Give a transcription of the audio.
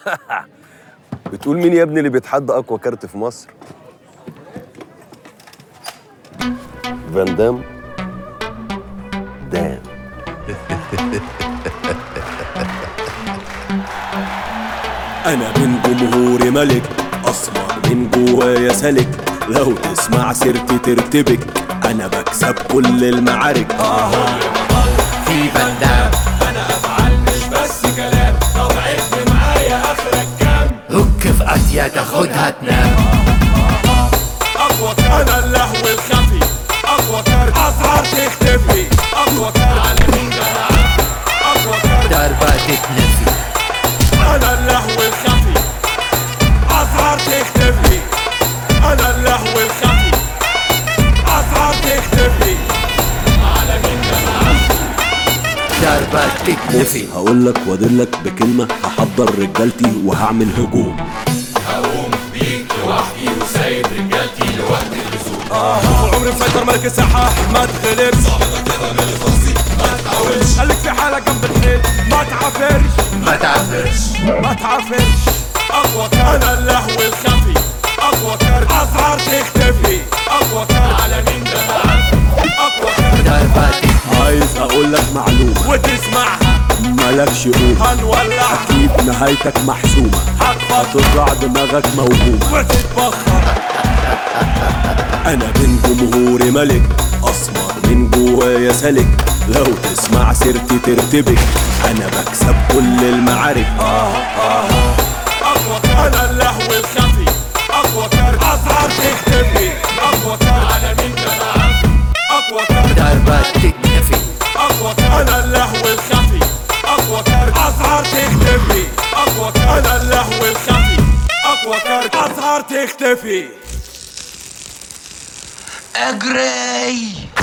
بتقول مين يا ابني اللي بيتحدى اقوى كارت في مصر فان دام دام انا من جمهوري ملك اسمر من جوايا سلك لو تسمع سيرتي ترتبك انا بكسب كل المعارك آه. في بندام هك في قضية تاخدها تنام اقوى كارت انا اللهو الخفي اقوى كارت اسعار تختفي اقوى كارت على مين اقوى كارت ضربة تتنفي انا اللهو الخفي اسعار تختفي انا اللهو الخفي اسعار تختفي ضربة تتنفي هقول لك وادلك بكلمه هحضر رجالتي وهعمل هجوم عمري مسيطر ملك الساحة ما تغلبش ما تحاولش خليك في حالك جنب الخيل ما تعافرش ما تعبرش ما تعافرش اقوى كارت انا اللهو الخفي اقوى كارت اسعار تختفي اقوى كارت على مين ده اقوى كارت ضربة تتنفي عايز اقول لك معلومه وتسمعها مالكش قوه هنولع اكيد نهايتك محسومه هتفضل تطلع دماغك موهومه وتتبخر انا من جمهوري ملك اسمر من جوايا سلك لو تسمع سيرتي ترتبك انا بكسب كل المعارك اقوى كارت انا اللهو الخفي اقوى كارت اسعار تختفي اقوى كارت على مين ده اقوى كارت ضربة تتنفي اقوى كارت انا اللهو الخفي اقوى كارت اسعار تختفي اقوى كارت انا اللهو الخفي اقوى كارت اسعار تختفي اجري